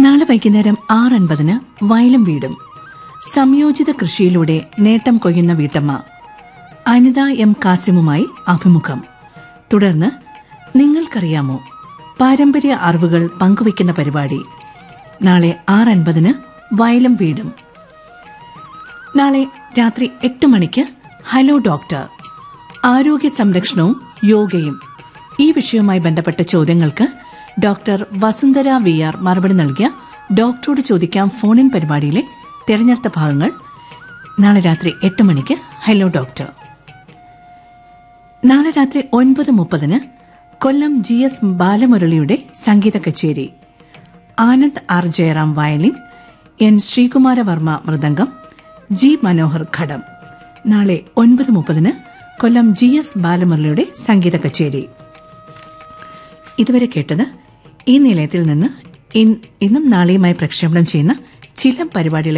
നാളെ വൈകുന്നേരം ആറ് അൻപതിന് വയലും വീടും സംയോജിത കൃഷിയിലൂടെ നേട്ടം കൊയ്യുന്ന വീട്ടമ്മ അനിത എം കാസിമുമായി അഭിമുഖം തുടർന്ന് നിങ്ങൾക്കറിയാമോ പാരമ്പര്യ അറിവുകൾ പങ്കുവയ്ക്കുന്ന പരിപാടി നാളെ ആറ് അൻപതിന് വയലും വീടും നാളെ രാത്രി എട്ട് മണിക്ക് ഹലോ ഡോക്ടർ ആരോഗ്യ സംരക്ഷണവും യോഗയും ഈ വിഷയവുമായി ബന്ധപ്പെട്ട ചോദ്യങ്ങൾക്ക് ഡോക്ടർ വസുന്ധര വി ആർ മറുപടി നൽകിയ ഡോക്ടറോട് ചോദിക്കാം ഫോണിൻ പരിപാടിയിലെ തെരഞ്ഞെടുത്ത ഭാഗങ്ങൾ നാളെ രാത്രി എട്ട് മണിക്ക് ഹലോ ഡോക്ടർ നാളെ രാത്രി ഒൻപത് മുപ്പതിന് കൊല്ലം ജി എസ് ബാലമുരളിയുടെ സംഗീത കച്ചേരി Anand R Jayaram violin N Sreekumaravarma മൃദംഗം ജി മനോഹർ ഘടം നാളെ ഒൻപത് മുപ്പതിന് കൊല്ലം ജി എസ് ബാലമുരളിയുടെ സംഗീത കച്ചേരി ഇതുവരെ കേട്ടത് ഈ നിലയത്തിൽ നിന്ന് ഇൻ- ഇന്നും നാളെയുമായി പ്രക്ഷേപണം ചെയ്യുന്ന ചില പരിപാടികളെ